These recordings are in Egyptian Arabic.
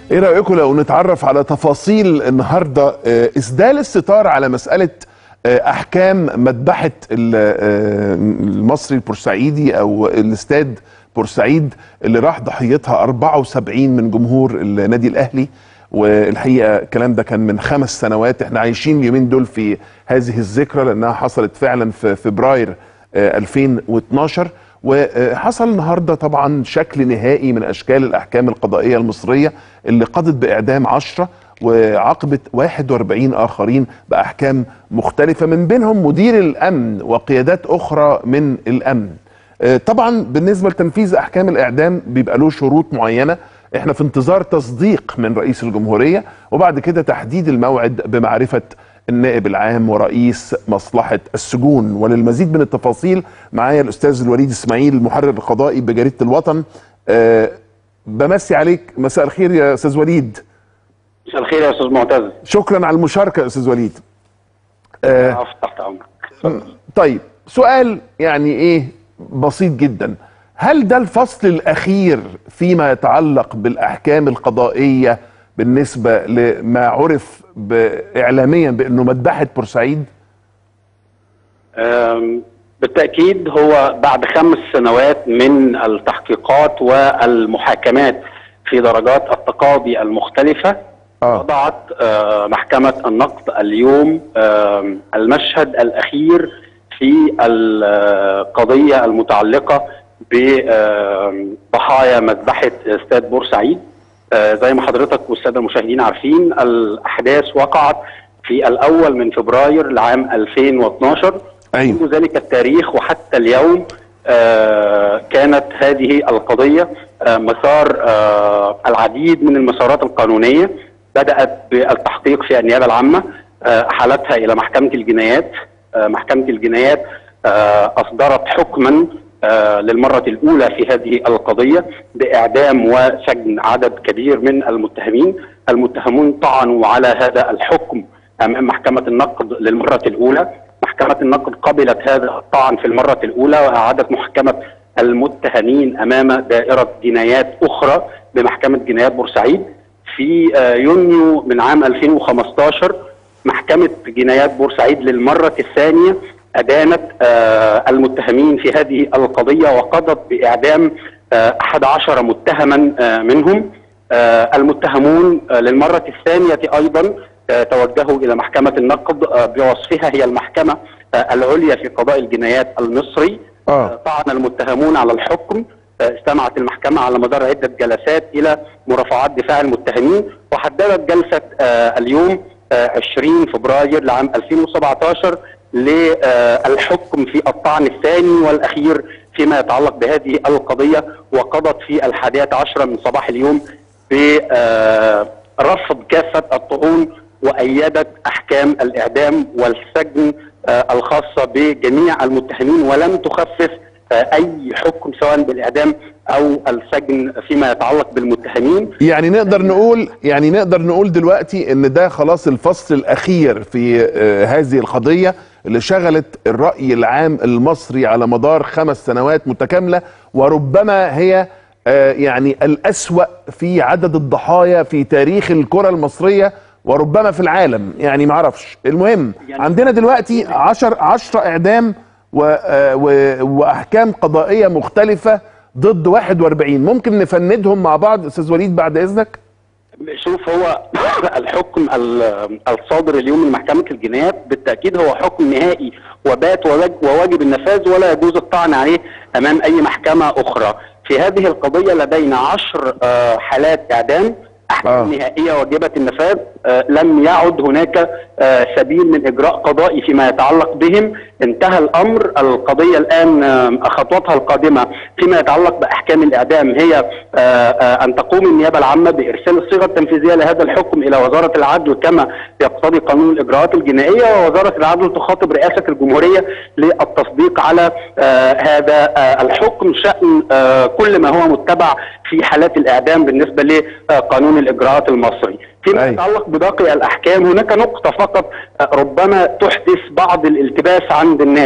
ايه رايكم لو نتعرف على تفاصيل النهارده آه، اسدال الستار على مساله آه، احكام مذبحه ال- آه، المصري البورسعيدي او الاستاد بورسعيد اللي راح ضحيتها 74 من جمهور النادي الاهلي والحقيقه الكلام ده كان من خمس سنوات احنا عايشين اليومين دول في هذه الذكرى لانها حصلت فعلا في فبراير آه، 2012 وحصل النهارده طبعا شكل نهائي من اشكال الاحكام القضائيه المصريه اللي قضت باعدام 10 وعاقبت 41 اخرين باحكام مختلفه من بينهم مدير الامن وقيادات اخرى من الامن. آه، طبعا بالنسبه لتنفيذ احكام الاعدام بيبقى له شروط معينه احنا في انتظار تصديق من رئيس الجمهوريه وبعد كده تحديد الموعد بمعرفه النائب العام ورئيس مصلحه السجون وللمزيد من التفاصيل معايا الاستاذ الوليد اسماعيل المحرر القضائي بجريده الوطن أه بمسي عليك مساء الخير يا استاذ وليد مساء الخير يا استاذ معتز شكرا على المشاركه يا استاذ وليد أه عفو تحت امرك طيب سؤال يعني ايه بسيط جدا هل ده الفصل الاخير فيما يتعلق بالاحكام القضائيه بالنسبه لما عرف ب- اعلاميا بانه مذبحه بورسعيد أم، بالتاكيد هو بعد خمس سنوات من التحقيقات والمحاكمات في درجات التقاضي المختلفه آه. وضعت آه، محكمه النقد اليوم آم، المشهد الاخير في القضيه المتعلقه بضحايا مذبحه استاد بورسعيد آه، زي ما حضرتك والساده المشاهدين عارفين الاحداث وقعت في الاول من فبراير لعام 2012 أيوة. منذ ذلك التاريخ وحتى اليوم آه، كانت هذه القضيه آه، مسار آه، العديد من المسارات القانونيه بدات بالتحقيق في النيابه العامه آه، احالتها الى محكمه الجنايات آه، محكمه الجنايات آه، اصدرت حكما آه، للمرة الأولى في هذه القضية بإعدام وسجن عدد كبير من المتهمين المتهمون طعنوا على هذا الحكم أمام محكمة النقد للمرة الأولى محكمة النقد قبلت هذا الطعن في المرة الأولى وأعادت محكمة المتهمين أمام دائرة جنايات أخرى بمحكمة جنايات بورسعيد في آه، يونيو من عام 2015 محكمة جنايات بورسعيد للمرة الثانية أدانت آه، المتهمين في هذه القضية وقضت بإعدام آه، 11 متهما آه، منهم آه، المتهمون آه، للمرة الثانية أيضا آه، توجهوا إلى محكمة النقد آه، بوصفها هي المحكمة آه، العليا في قضاء الجنايات المصري آه. طعن المتهمون على الحكم آه، استمعت المحكمة على مدار عدة جلسات إلى مرافعات دفاع المتهمين وحددت جلسة آه، اليوم آه، 20 فبراير لعام 2017 للحكم في الطعن الثاني والأخير فيما يتعلق بهذه القضية وقضت في الحادية عشرة من صباح اليوم برفض كافة الطعون وأيدت أحكام الإعدام والسجن آه، الخاصة بجميع المتهمين ولم تخفف آه، أي حكم سواء بالإعدام أو السجن فيما يتعلق بالمتهمين يعني نقدر نقول يعني نقدر نقول دلوقتي ان ده خلاص الفصل الاخير في آه، هذه القضيه اللي شغلت الراي العام المصري على مدار خمس سنوات متكامله وربما هي آه، يعني الاسوا في عدد الضحايا في تاريخ الكره المصريه وربما في العالم يعني معرفش المهم يعني- عندنا دلوقتي عشر عشرة اعدام و آه، و- واحكام قضائيه مختلفه ضد 41 ممكن نفندهم مع بعض استاذ وليد بعد اذنك شوف هو الحكم ال- الصادر اليوم من محكمة الجنايات بالتأكيد هو حكم نهائي وبات وواج- وواجب النفاذ ولا يجوز الطعن عليه أمام أي محكمة أخرى في هذه القضية لدينا عشر آه، حالات إعدام أحكام آه. نهائية واجبة النفاذ آه، لم يعد هناك آه، سبيل من إجراء قضائي فيما يتعلق بهم انتهى الأمر القضية الآن آه، خطوتها القادمة فيما يتعلق بأحكام الإعدام هي آه، آه، أن تقوم النيابة العامة بإرسال الصيغة التنفيذية لهذا الحكم إلى وزارة العدل كما يقتضي قانون الإجراءات الجنائية ووزارة العدل تخاطب رئاسة الجمهورية للتصديق على آه، هذا آه، الحكم شأن آه، كل ما هو متبع في حالات الإعدام بالنسبة لقانون الإجراءات المصري فيما أي. يتعلق بباقي الأحكام هناك نقطة فقط آه، ربما تحدث بعض الالتباس عند الناس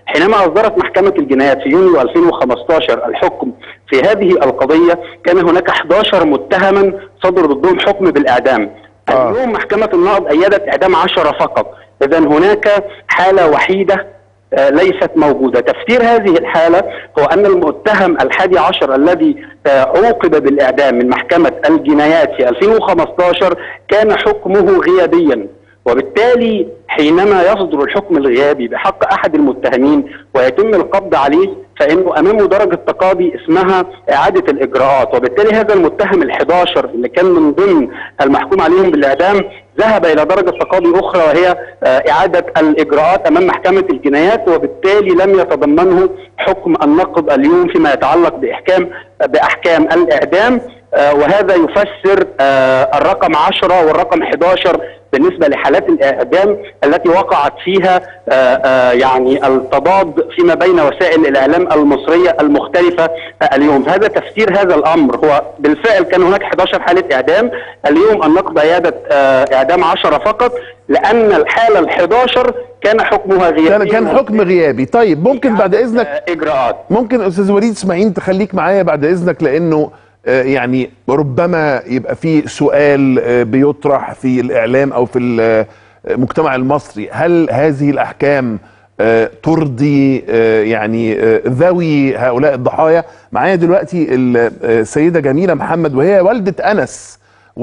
حينما اصدرت محكمه الجنايات في يونيو 2015 الحكم في هذه القضيه كان هناك 11 متهما صدر ضدهم حكم بالاعدام آه. اليوم محكمه النقض ايدت اعدام 10 فقط اذا هناك حاله وحيده آه، ليست موجودة تفسير هذه الحالة هو أن المتهم الحادي عشر الذي آه، عوقب بالإعدام من محكمة الجنايات في 2015 كان حكمه غيابيا وبالتالي حينما يصدر الحكم الغيابي بحق أحد المتهمين ويتم القبض عليه فإنه أمامه درجة تقاضي اسمها إعادة الإجراءات وبالتالي هذا المتهم ال11 اللي كان من ضمن المحكوم عليهم بالإعدام ذهب إلى درجة تقاضي أخرى وهي آه، إعادة الإجراءات أمام محكمة الجنايات وبالتالي لم يتضمنه حكم النقض اليوم فيما يتعلق بإحكام بأحكام الإعدام آه، وهذا يفسر آه، الرقم 10 والرقم 11 بالنسبة لحالات الإعدام التي وقعت فيها آه، آه، يعني التضاد فيما بين وسائل الإعلام المصرية المختلفة آه، اليوم هذا تفسير هذا الأمر هو بالفعل كان هناك 11 حالة إعدام اليوم النقض عيادة آه، إعدام 10 فقط لأن الحالة ال 11 كان حكمها غيابي كان كان حكم غيابي طيب ممكن بعد اذنك آه، إجراءات ممكن استاذ وليد اسماعيل تخليك معايا بعد اذنك لانه آه، يعني ربما يبقى في سؤال آه، بيطرح في الاعلام او في المجتمع المصري هل هذه الاحكام آه، ترضي آه، يعني آه، ذوي هؤلاء الضحايا معايا دلوقتي ال- آه، السيده جميله محمد وهي والده انس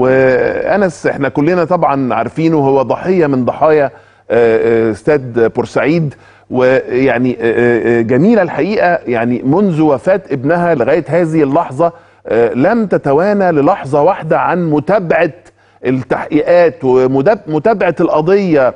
وانس احنا كلنا طبعا عارفينه هو ضحيه من ضحايا آه، آه، استاد بورسعيد ويعني آه، آه، جميله الحقيقه يعني منذ وفاه ابنها لغايه هذه اللحظه آه، لم تتوانى للحظه واحده عن متابعه التحقيقات ومتابعه القضيه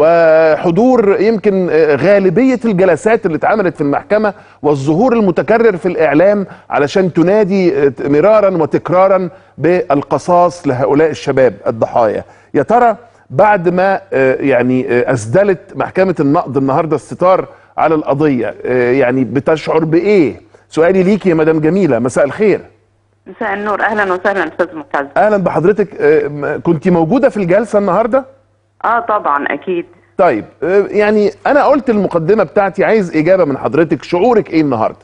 وحضور يمكن آه، غالبيه الجلسات اللي اتعملت في المحكمه والظهور المتكرر في الاعلام علشان تنادي آه، مرارا وتكرارا بالقصاص لهؤلاء الشباب الضحايا يا ترى بعد ما آه، يعني آه، اسدلت محكمه النقض النهارده الستار على القضيه آه، يعني بتشعر بايه سؤالي ليكي يا مدام جميله مساء الخير مساء النور اهلا وسهلا استاذ معتز اهلا بحضرتك كنت موجوده في الجلسه النهارده اه طبعا اكيد طيب آه، يعني انا قلت المقدمه بتاعتي عايز اجابه من حضرتك شعورك ايه النهارده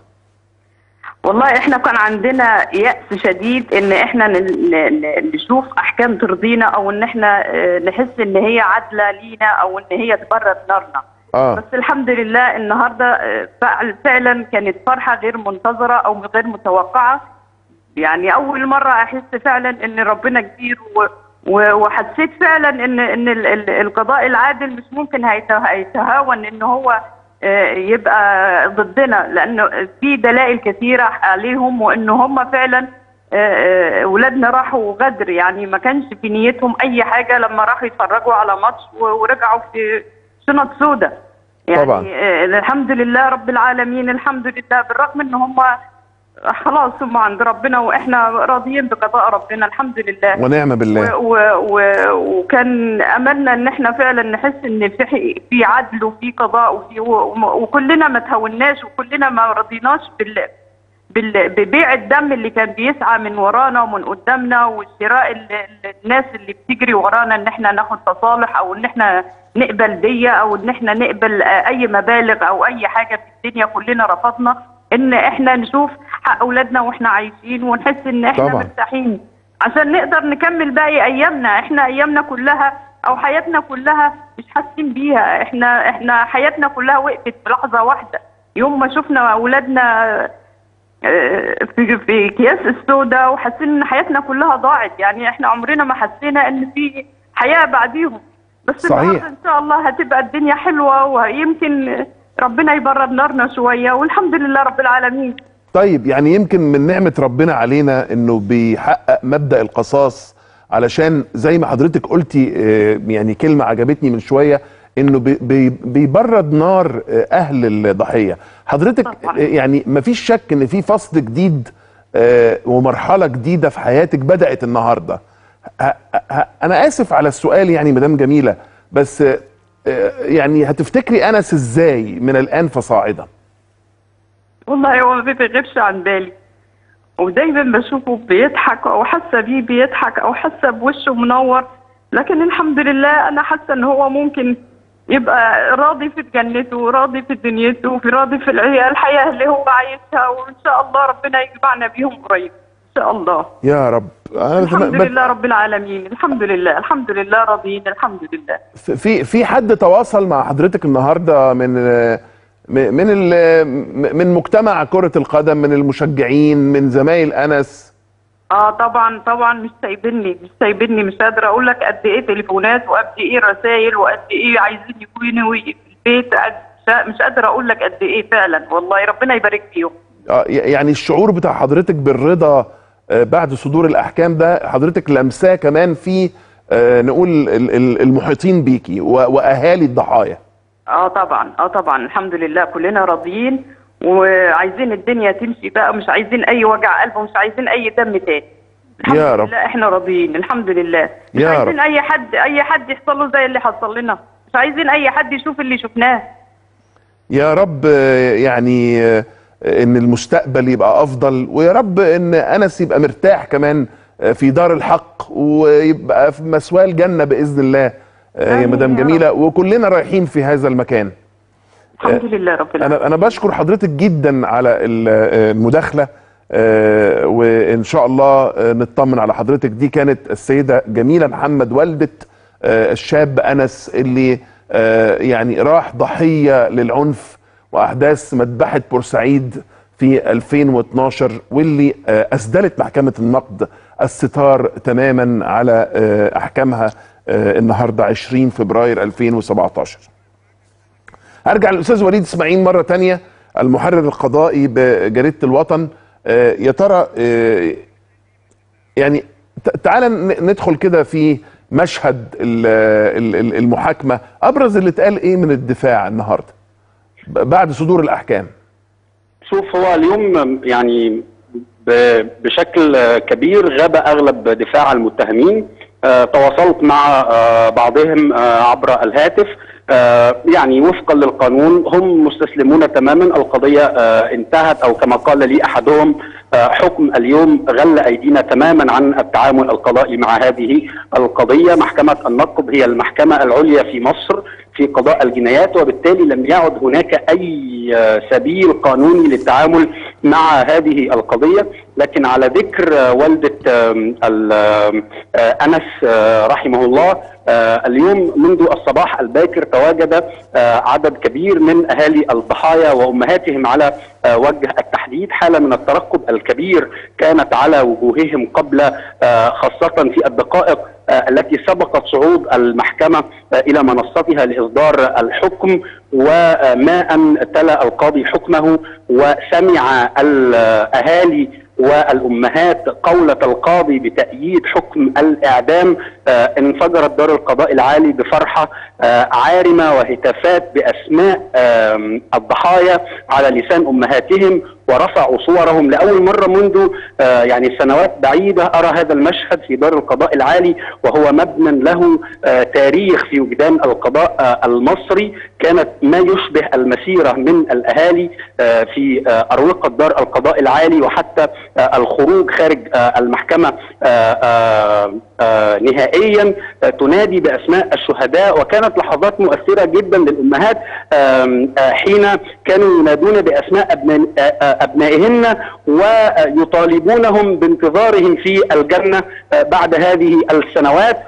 والله احنا كان عندنا يأس شديد ان احنا ن- ن- نشوف احكام ترضينا او ان احنا آه، نحس ان هي عادله لينا او ان هي تبرد نارنا اه بس الحمد لله النهارده آه، فعل- فعلا كانت فرحه غير منتظره او غير متوقعه يعني اول مره احس فعلا ان ربنا كبير و و- وحسيت فعلا ان ان ال- ال- القضاء العادل مش ممكن هيته- هيتهاون ان هو آه، يبقى ضدنا لانه في دلائل كثيره عليهم وان هم فعلا آه، آه، ولادنا راحوا غدر يعني ما كانش في نيتهم اي حاجه لما راحوا يتفرجوا على ماتش و- ورجعوا في شنط سودة يعني طبعاً. آه، الحمد لله رب العالمين الحمد لله بالرغم ان هم خلاص هم عند ربنا واحنا راضيين بقضاء ربنا الحمد لله ونعم بالله و و و وكان املنا ان احنا فعلا نحس ان في في عدل وفي قضاء وفي و- وكلنا ما تهوناش وكلنا ما رضيناش بال بال- ببيع الدم اللي كان بيسعى من ورانا ومن قدامنا وشراء ال- ال- الناس اللي بتجري ورانا ان احنا ناخد تصالح او ان احنا نقبل دية او ان احنا نقبل آه، اي مبالغ او اي حاجة في الدنيا كلنا رفضنا ان احنا نشوف حق اولادنا واحنا عايشين ونحس ان احنا طبعاً. مرتاحين عشان نقدر نكمل باقي ايامنا احنا ايامنا كلها او حياتنا كلها مش حاسين بيها احنا احنا حياتنا كلها وقفت في لحظة واحدة يوم ما شفنا اولادنا آه، في في اكياس السوداء وحاسين ان حياتنا كلها ضاعت يعني احنا عمرنا ما حسينا ان في حياه بعديهم بس صحيح. النهارده ان شاء الله هتبقى الدنيا حلوه ويمكن ربنا يبرد نارنا شويه والحمد لله رب العالمين طيب يعني يمكن من نعمة ربنا علينا انه بيحقق مبدأ القصاص علشان زي ما حضرتك قلتي آه، يعني كلمة عجبتني من شوية انه بي- بي- بيبرد نار آه، اهل الضحية حضرتك طبعاً. آه، يعني مفيش شك ان في فصل جديد آه، ومرحلة جديدة في حياتك بدأت النهاردة ه- ه- انا اسف على السؤال يعني مدام جميلة بس آه، آه، يعني هتفتكري انس ازاي من الان فصاعدا والله هو ما بيغيبش عن بالي ودايما بشوفه بيضحك او حاسه بيه بيضحك او حاسه بوشه منور لكن الحمد لله انا حاسه ان هو ممكن يبقى راضي في جنته وراضي في دنيته وفي راضي في العيال الحياه اللي هو عايشها وان شاء الله ربنا يجمعنا بيهم قريب ان شاء الله يا رب أنا الحمد بت- لله رب العالمين الحمد لله الحمد لله راضيين الحمد لله في في حد تواصل مع حضرتك النهارده من من ال- من مجتمع كرة القدم من المشجعين من زمايل انس اه طبعا طبعا مش سايبني مش سايبني مش قادره اقول لك قد ايه تليفونات وقد ايه رسائل وقد ايه عايزين يكونوا في البيت قد- مش قادره اقول لك قد ايه فعلا والله ربنا يبارك فيهم آه، يعني الشعور بتاع حضرتك بالرضا آه، بعد صدور الاحكام ده حضرتك لمساه كمان في آه، نقول ال- ال- المحيطين بيكي و- واهالي الضحايا اه طبعا اه طبعا الحمد لله كلنا راضيين وعايزين الدنيا تمشي بقى مش عايزين اي وجع قلب ومش عايزين اي دم تاني الحمد يا رب. لله احنا راضيين الحمد لله مش يا عايزين رب. اي حد اي حد يحصل له زي اللي حصل لنا مش عايزين اي حد يشوف اللي شفناه يا رب آه، يعني آه، ان المستقبل يبقى افضل ويا رب ان انس يبقى مرتاح كمان آه، في دار الحق ويبقى في مسواه الجنه باذن الله آه، يا آمين مدام يا جميله وكلنا رايحين في هذا المكان الحمد لله رب العالمين انا انا بشكر حضرتك جدا على ال- آه، المداخله آه، وان شاء الله آه، نطمن على حضرتك دي كانت السيده جميله محمد والده آه، الشاب انس اللي آه، يعني راح ضحيه للعنف واحداث مذبحه بورسعيد في 2012 واللي آه، اسدلت محكمه النقد الستار تماما على آه، احكامها آه، النهارده 20 فبراير 2017 هرجع للاستاذ وليد اسماعيل مره تانية المحرر القضائي بجريده الوطن آه، يا ترى آه، يعني ت- تعالى ن- ندخل كده في مشهد ال- ال- ال- المحاكمه ابرز اللي اتقال ايه من الدفاع النهارده ب- بعد صدور الاحكام شوف هو اليوم يعني ب- بشكل كبير غاب اغلب دفاع المتهمين آه، تواصلت مع آه، بعضهم آه، عبر الهاتف آه، يعني وفقا للقانون هم مستسلمون تماما القضيه آه، انتهت او كما قال لي احدهم آه، حكم اليوم غل ايدينا تماما عن التعامل القضائي مع هذه القضيه محكمه النقض هي المحكمه العليا في مصر في قضاء الجنايات وبالتالي لم يعد هناك اي آه، سبيل قانوني للتعامل مع هذه القضيه لكن على ذكر آه، والده آم، ال- آم، آه، انس آه، رحمه الله آه، اليوم منذ الصباح الباكر تواجد آه، عدد كبير من اهالي الضحايا وامهاتهم على آه، وجه التحديد حاله من الترقب الكبير كانت على وجوههم قبل آه، خاصه في الدقائق آه، التي سبقت صعود المحكمة آه، إلى منصتها لإصدار الحكم وما أن تلا القاضي حكمه وسمع الأهالي والأمهات قولة القاضي بتأييد حكم الإعدام آه، انفجرت دار القضاء العالي بفرحة آه، عارمة وهتافات بأسماء آم، الضحايا على لسان أمهاتهم ورفعوا صورهم لأول مرة منذ آه، يعني سنوات بعيدة أرى هذا المشهد في دار القضاء العالي وهو مبنى له آه، تاريخ في وجدان القضاء آه، المصري كانت ما يشبه المسيرة من الأهالي آه، في آه، أروقة دار القضاء العالي وحتى آه، الخروج خارج آه، المحكمة آه، آه، آه، نهائيا آه، تنادي بأسماء الشهداء وكانت لحظات مؤثرة جدا للأمهات آم، آه، حين كانوا ينادون بأسماء أبناء آه، آه، أبنائهن ويطالبونهم بانتظارهم في الجنة آه، بعد هذه السنوات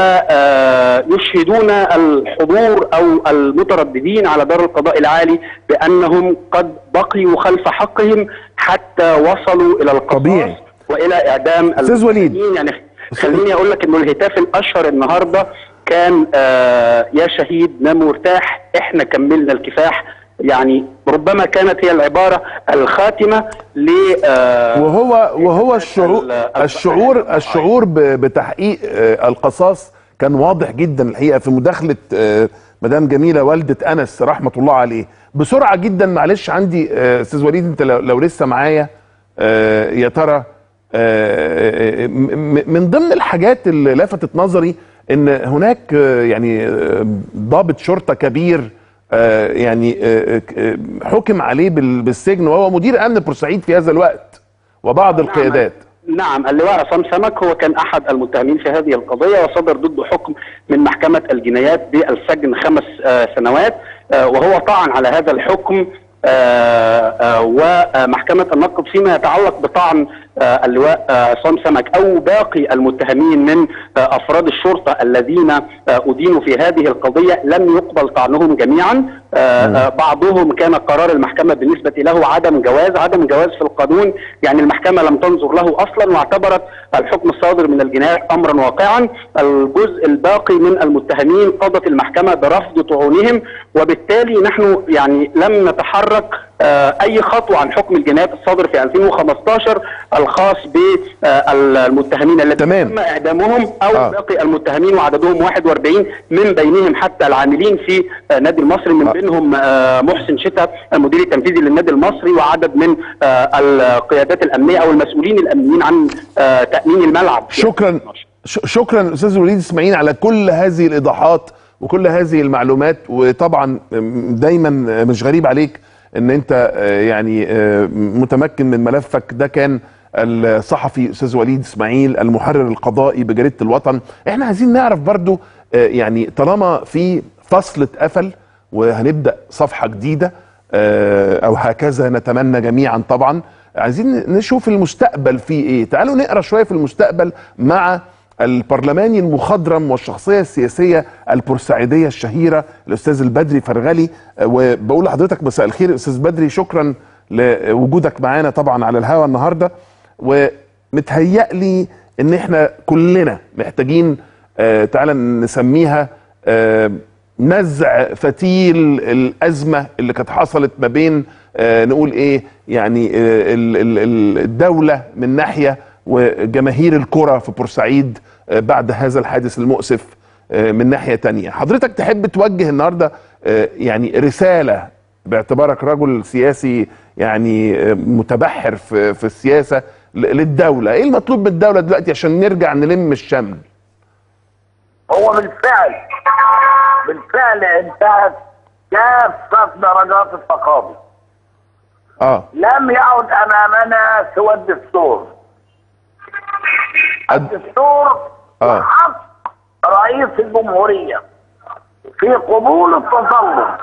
ويشهدون الحضور أو المترددين على دار القضاء العالي بأنهم قد بقيوا خلف حقهم حتى وصلوا إلى القصاص طبيعي. والى اعدام أستاذ وليد. المسلمين. يعني خليني اقول لك انه الهتاف الاشهر النهارده كان آه يا شهيد نام مرتاح احنا كملنا الكفاح يعني ربما كانت هي العباره الخاتمه ل آه وهو وهو الشعور ال- الشعور الشعور ب- بتحقيق آه، القصاص كان واضح جدا الحقيقه في مداخله آه، مدام جميله والده انس رحمه الله عليه بسرعه جدا معلش عندي آه، استاذ وليد انت لو, لو لسه معايا آه، يا ترى آه، م- م- من ضمن الحاجات اللي لفتت نظري ان هناك آه، يعني آه، ضابط شرطه كبير آه، يعني آه، آه، حكم عليه بال- بالسجن وهو مدير امن بورسعيد في هذا الوقت وبعض القيادات نعم اللواء عصام سمك هو كان احد المتهمين في هذه القضيه وصدر ضده حكم من محكمه الجنايات بالسجن خمس آه، سنوات آه، وهو طعن على هذا الحكم آه، آه، ومحكمه النقد فيما يتعلق بطعن آه، اللواء آه، عصام سمك او باقي المتهمين من آه، افراد الشرطه الذين آه، ادينوا في هذه القضيه لم يقبل طعنهم جميعا آه، آه، بعضهم كان قرار المحكمه بالنسبه له عدم جواز عدم جواز في القانون يعني المحكمه لم تنظر له اصلا واعتبرت الحكم الصادر من الجنايات امرا واقعا الجزء الباقي من المتهمين قضت المحكمه برفض طعونهم وبالتالي نحن يعني لم نتحرك آه، اي خطوه عن حكم الجنايات الصادر في 2015 الخاص بالمتهمين الذين تمام. تم اعدامهم او آه. آه. باقي المتهمين وعددهم 41 من بينهم حتى العاملين في آه، نادي المصري من آه. بينهم آه، محسن شتا المدير التنفيذي للنادي المصري وعدد من آه، القيادات الامنيه او المسؤولين الامنيين عن آه، تامين الملعب شكرا ش- شكرا استاذ وليد اسماعيل على كل هذه الايضاحات وكل هذه المعلومات وطبعا م- دايما مش غريب عليك ان انت آه، يعني آه، متمكن من ملفك ده كان الصحفي استاذ وليد اسماعيل المحرر القضائي بجريده الوطن احنا عايزين نعرف برضو آه، يعني طالما في فصل اتقفل وهنبدا صفحه جديده آه، او هكذا نتمنى جميعا طبعا عايزين نشوف المستقبل فيه ايه تعالوا نقرا شويه في المستقبل مع البرلماني المخضرم والشخصيه السياسيه البورسعيديه الشهيره الاستاذ البدري فرغلي آه، وبقول لحضرتك مساء الخير استاذ بدري شكرا لوجودك معانا طبعا على الهوا النهارده ومتهيألي ان احنا كلنا محتاجين آه تعالى نسميها آه نزع فتيل الازمه اللي كانت حصلت ما بين آه نقول ايه يعني آه ال- ال- ال- الدوله من ناحيه وجماهير الكره في بورسعيد آه بعد هذا الحادث المؤسف آه من ناحيه تانية حضرتك تحب توجه النهارده آه يعني رساله باعتبارك رجل سياسي يعني آه متبحر في في السياسه ل- للدوله ايه المطلوب من الدوله دلوقتي عشان نرجع نلم الشمل هو بالفعل بالفعل انتهت كافة درجات التقاضي اه لم يعد امامنا سوى الدستور أد- الدستور آه. حق رئيس الجمهورية في قبول التظلم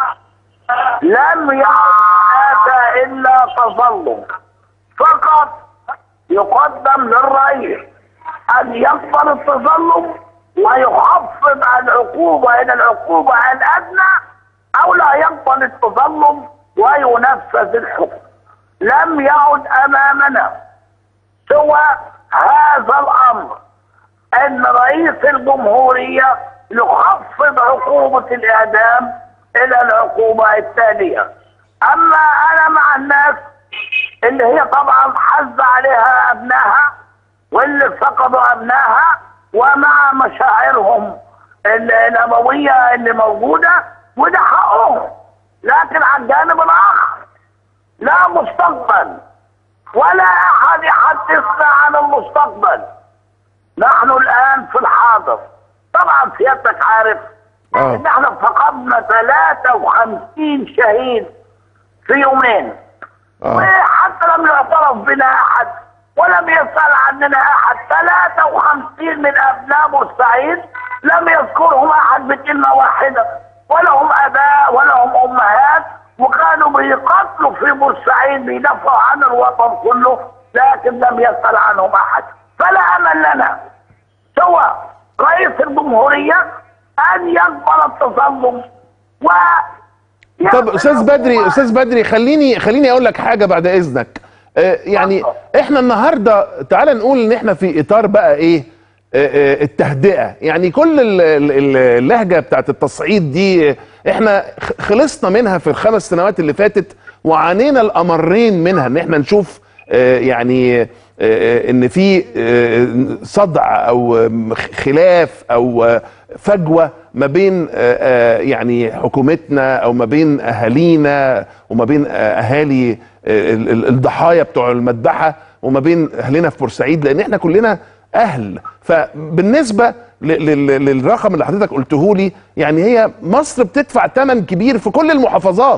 لم يعد هناك الا تظلم فقط يقدم للرئيس ان يقبل التظلم ويخفض العقوبة الى العقوبة الادنى او لا يقبل التظلم وينفذ الحكم لم يعد امامنا سوى هذا الامر ان رئيس الجمهورية يخفض عقوبة الاعدام الى العقوبة التالية اما انا مع الناس اللي هي طبعا حز عليها ابنائها واللي فقدوا ابنائها ومع مشاعرهم ال- الابوية اللي موجودة وده حقهم لكن على الجانب الاخر لا مستقبل ولا احد يحدثنا عن المستقبل نحن الان في الحاضر طبعا سيادتك عارف آه. ان احنا فقدنا 53 شهيد في يومين اه وحتى لم يعترف بنا احد ولم يسأل عننا احد 53 من ابناء بورسعيد لم يذكرهم احد بكلمة واحدة ولهم اباء ولهم امهات وكانوا بيقتلوا في بورسعيد بيدافعوا عن الوطن كله لكن لم يسأل عنهم احد فلا امل لنا سوى رئيس الجمهورية ان يقبل التظلم و طب استاذ بدري استاذ بدري خليني خليني اقول لك حاجه بعد اذنك آه يعني احنا النهارده تعال نقول ان احنا في اطار بقى ايه آه، آه، التهدئه يعني كل ال- ال- ال- اللهجه بتاعت التصعيد دي آه، احنا خ- خلصنا منها في الخمس سنوات اللي فاتت وعانينا الامرين منها ان احنا نشوف آه، يعني آه، آه، ان في آه، صدع او آه، خلاف او آه، فجوه ما بين آه، آه، يعني حكومتنا او ما بين اهالينا وما بين آه، اهالي آه، ال- ال- الضحايا بتوع المذبحه وما بين اهلنا في بورسعيد لان احنا كلنا اهل فبالنسبه ل- لل- للرقم اللي حضرتك قلته لي يعني هي مصر بتدفع ثمن كبير في كل المحافظات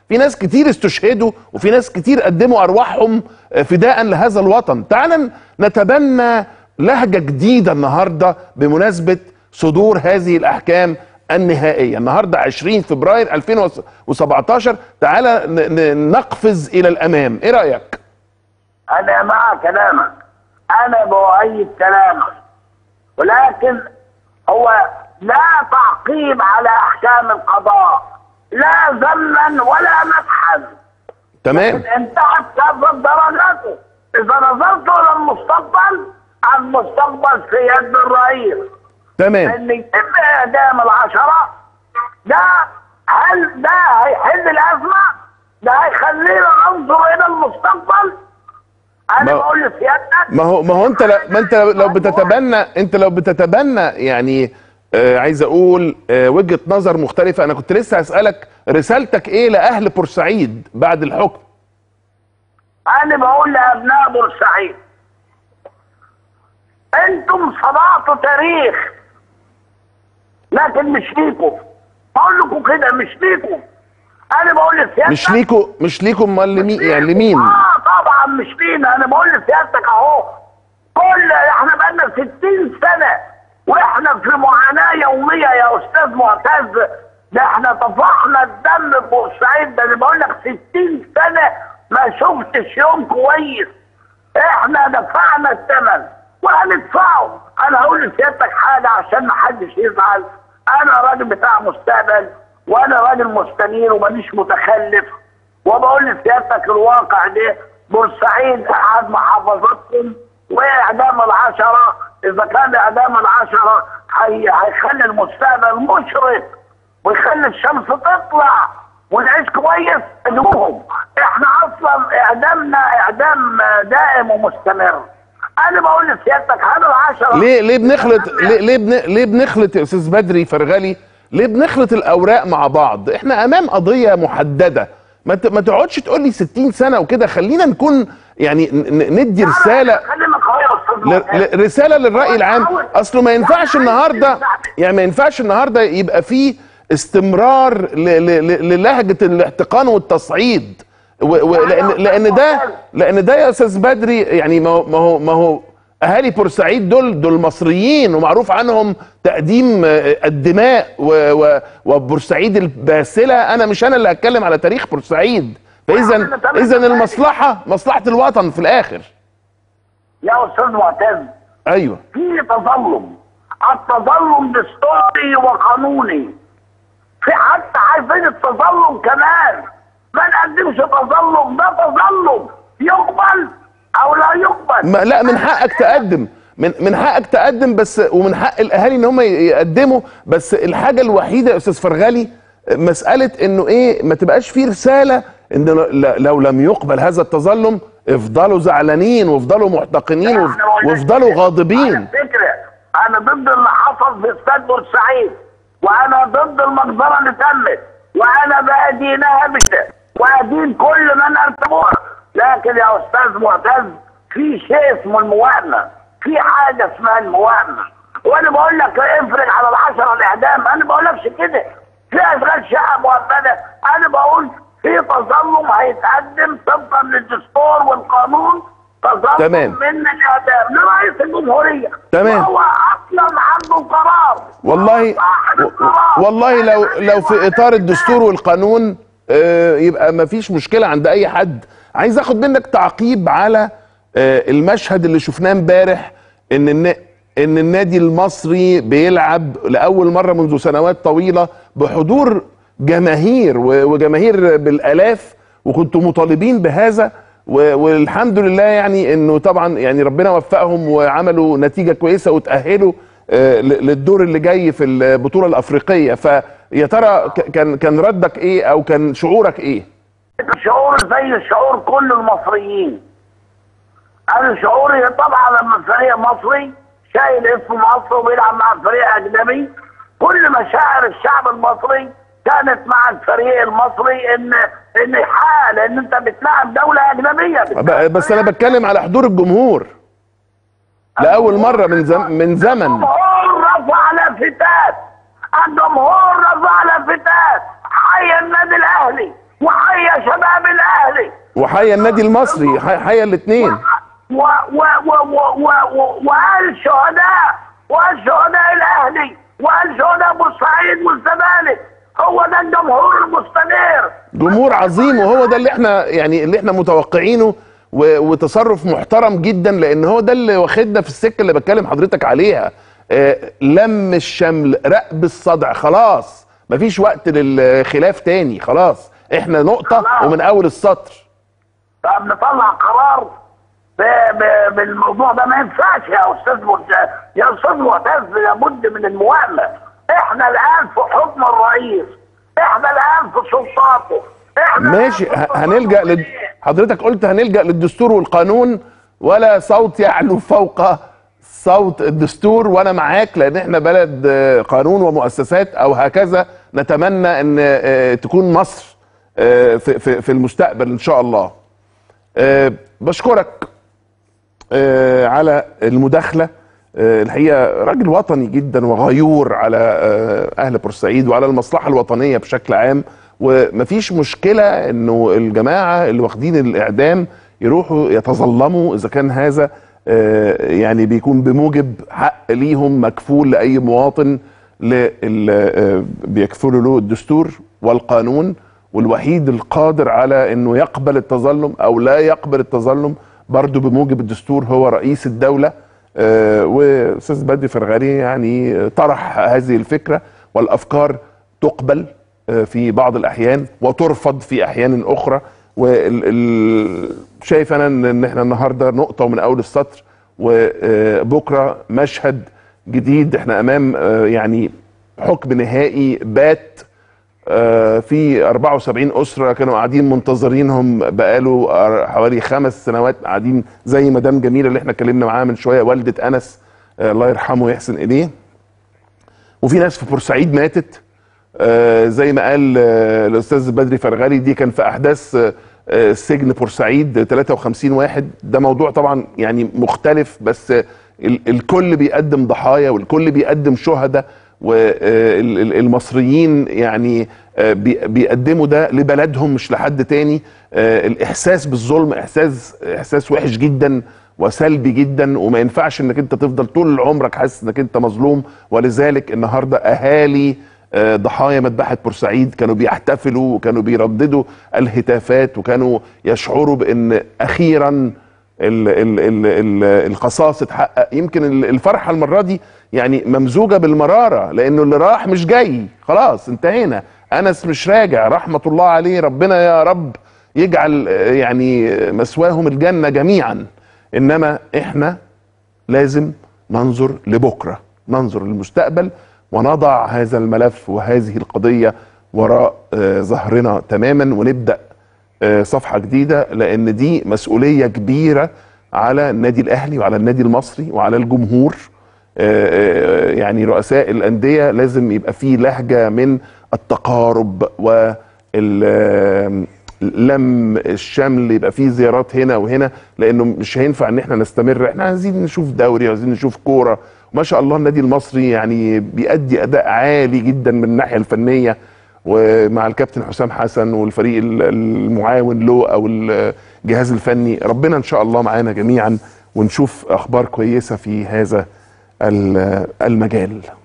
في ناس كتير استشهدوا وفي ناس كتير قدموا ارواحهم آه، فداء لهذا الوطن تعال نتبنى لهجه جديده النهارده بمناسبه صدور هذه الاحكام النهائيه النهارده 20 فبراير 2017 تعالى ن- ن- نقفز الى الامام ايه رايك انا مع كلامك انا بؤيد كلامك ولكن هو لا تعقيب على احكام القضاء لا ذما ولا مدحا تمام انتهت كافه درجاته اذا نظرت الى المستقبل المستقبل في يد الرئيس تمام ان يتم اعدام العشره ده هل ده هيحل الازمه؟ ده هيخلينا ننظر الى المستقبل؟ انا ما- بقول لسيادتك ما هو ما هو انت ل- ما انت لو بتتبنى انت لو بتتبنى يعني آه عايز اقول آه وجهه نظر مختلفه انا كنت لسه هسالك رسالتك ايه لاهل بورسعيد بعد الحكم انا بقول لابناء بورسعيد انتم صنعتوا تاريخ لكن مش ليكم بقول لكم كده مش ليكم انا بقول لسيادتك مش ليكوا مش ليكوا امال لمين يعني لمين اه طبعا مش لينا انا بقول لسيادتك اهو كل احنا بقالنا 60 سنه واحنا في معاناه يوميه يا استاذ معتز ده احنا طفحنا الدم في بورسعيد ده انا بقول لك 60 سنه ما شفتش يوم كويس احنا دفعنا الثمن وهندفعه انا هقول لسيادتك حاجه عشان ما حدش يزعل انا راجل بتاع مستقبل وانا راجل مستنير ومانيش متخلف وبقول لسيادتك الواقع ده بورسعيد احد محافظاتكم واعدام العشره اذا كان اعدام العشره هي- هيخلي المستقبل مشرق ويخلي الشمس تطلع ونعيش كويس نجوم احنا اصلا اعدامنا اعدام دائم ومستمر انا بقول لسيادتك هذا العشره ليه ليه بنخلط ليه ليه, بن ليه بنخلط يا استاذ بدري فرغلي ليه بنخلط الاوراق مع بعض احنا امام قضيه محدده ما ت- ما تقعدش تقول لي 60 سنه وكده خلينا نكون يعني ن- ن- ندي رساله خلينا قوي يا استاذ ل- معتز. ل- رساله للراي العام اصله ما ينفعش النهارده يعني ما ينفعش النهارده يبقى فيه استمرار ل- ل- ل- للهجه الاحتقان والتصعيد و- و- لان لان ده لان ده يا استاذ بدري يعني ما هو ما هو ما هو اهالي بورسعيد دول دول مصريين ومعروف عنهم تقديم آه، الدماء و- و- وبورسعيد الباسله انا مش انا اللي هتكلم على تاريخ بورسعيد فاذا اذا المصلحه مصلحه الوطن في الاخر يا استاذ معتز ايوه في تظلم التظلم دستوري وقانوني في حتى عايزين التظلم كمان ما نقدمش تظلم ده تظلم يقبل او لا يقبل ما لا من حقك تقدم من من حقك تقدم بس ومن حق الاهالي ان هم يقدموا بس الحاجه الوحيده يا استاذ فرغلي مساله انه ايه ما تبقاش في رساله ان ل- لو لم يقبل هذا التظلم افضلوا زعلانين وافضلوا محتقنين وف- وافضلوا غاضبين على فكره انا ضد اللي حصل في استاد بورسعيد وانا ضد المجزره اللي تمت وانا بادينها بده وادين كل من ارتبوها لكن يا استاذ معتز في شيء اسمه الموائمه في حاجه اسمها الموائمه وانا بقول لك افرج على العشره الاعدام انا ما بقولكش كده في اشغال شقه مؤبده انا بقول في تظلم هيتقدم طبقا للدستور والقانون تظلم تمام. من الاعدام لرئيس الجمهوريه تمام. وهو اصلا عنده القرار والله صاحب و- القرار. والله لو لو في اطار الدستور والقانون آه، يبقى ما فيش مشكله عند اي حد عايز اخد منك تعقيب على آه، المشهد اللي شفناه امبارح ان النا- ان النادي المصري بيلعب لاول مره منذ سنوات طويله بحضور جماهير و- وجماهير بالالاف وكنتوا مطالبين بهذا و- والحمد لله يعني انه طبعا يعني ربنا وفقهم وعملوا نتيجه كويسه وتاهلوا آه، ل- للدور اللي جاي في البطوله الافريقيه فيا ترى ك- كان كان ردك ايه او كان شعورك ايه؟ شعور زي شعور كل المصريين انا شعوري طبعا لما فريق مصري شايل اسم مصر وبيلعب مع فريق اجنبي كل مشاعر الشعب المصري كانت مع الفريق المصري ان ان يحقق لان انت بتلعب دوله اجنبيه ب- بس انا بتكلم على حضور الجمهور لاول مره من زم من زمن الجمهور رفع لافتات الجمهور رفع لافتات حي النادي الاهلي وحيا شباب الاهلي وحيا النادي المصري حي- حيا الاثنين و و و و و و والشهداء والشهداء الاهلي والشهداء بورسعيد والزمالك هو ده الجمهور المستنير جمهور عظيم وهو ده اللي احنا يعني اللي احنا متوقعينه و- وتصرف محترم جدا لان هو ده اللي واخدنا في السكه اللي بتكلم حضرتك عليها آه، لم الشمل رقب الصدع خلاص مفيش وقت للخلاف تاني خلاص احنا نقطه خلاص. ومن اول السطر طب نطلع قرار ب- ب- بالموضوع ده ما ينفعش يا استاذ مرت- يا استاذ معتز لابد من المواءمه احنا الان في حكم الرئيس احنا الان في سلطاته احنا ماشي الآن في ه- هنلجا لل... حضرتك قلت هنلجا للدستور والقانون ولا صوت يعلو فوق صوت الدستور وانا معاك لان احنا بلد آه، قانون ومؤسسات او هكذا نتمنى ان آه، تكون مصر آه، في في في المستقبل ان شاء الله آه، بشكرك آه، على المداخله آه، الحقيقه راجل وطني جدا وغيور على آه، اهل بورسعيد وعلى المصلحه الوطنيه بشكل عام ومفيش مشكله انه الجماعه اللي واخدين الاعدام يروحوا يتظلموا اذا كان هذا آه، يعني بيكون بموجب حق ليهم مكفول لاي مواطن لل- آه، بيكفلوا له الدستور والقانون والوحيد القادر على انه يقبل التظلم او لا يقبل التظلم برضه بموجب الدستور هو رئيس الدوله آه، واستاذ بدري فرغالي يعني آه، طرح هذه الفكره والافكار تقبل آه، في بعض الاحيان وترفض في احيان اخرى وشايف انا ان إن احنا النهارده نقطه ومن اول السطر وبكره مشهد جديد احنا امام آه، يعني حكم نهائي بات آه، في 74 اسره كانوا قاعدين منتظرينهم بقاله آه، حوالي خمس سنوات قاعدين زي مدام جميله اللي احنا اتكلمنا معاها من شويه والده انس آه، الله يرحمه ويحسن اليه وفي ناس في بورسعيد ماتت آه، زي ما قال آه، الاستاذ بدري فرغالي دي كان في احداث آه، آه، سجن بورسعيد 53 واحد ده موضوع طبعا يعني مختلف بس آه، ال- الكل بيقدم ضحايا والكل بيقدم شهداء والمصريين يعني آه، بي- بيقدموا ده لبلدهم مش لحد تاني آه، الاحساس بالظلم احساس احساس وحش جدا وسلبي جدا وما ينفعش انك انت تفضل طول عمرك حاسس انك انت مظلوم ولذلك النهارده اهالي آه، ضحايا مذبحه بورسعيد كانوا بيحتفلوا وكانوا بيرددوا الهتافات وكانوا يشعروا بان اخيرا ال ال ال ال القصاص اتحقق يمكن ال- الفرحه المره دي يعني ممزوجه بالمراره لانه اللي راح مش جاي خلاص انتهينا انس مش راجع رحمه الله عليه ربنا يا رب يجعل آه، يعني مسواهم الجنه جميعا انما احنا لازم ننظر لبكره ننظر للمستقبل ونضع هذا الملف وهذه القضيه وراء آه، ظهرنا تماما ونبدا آه، صفحه جديده لان دي مسؤوليه كبيره على النادي الاهلي وعلى النادي المصري وعلى الجمهور آه، آه، يعني رؤساء الانديه لازم يبقى فيه لهجه من التقارب وال لم الشمل يبقى فيه زيارات هنا وهنا لانه مش هينفع ان احنا نستمر احنا عايزين نشوف دوري عايزين نشوف كوره وما شاء الله النادي المصري يعني بيأدي اداء عالي جدا من الناحيه الفنيه ومع الكابتن حسام حسن والفريق ال- المعاون له او الجهاز الفني ربنا ان شاء الله معانا جميعا ونشوف اخبار كويسه في هذا ال- المجال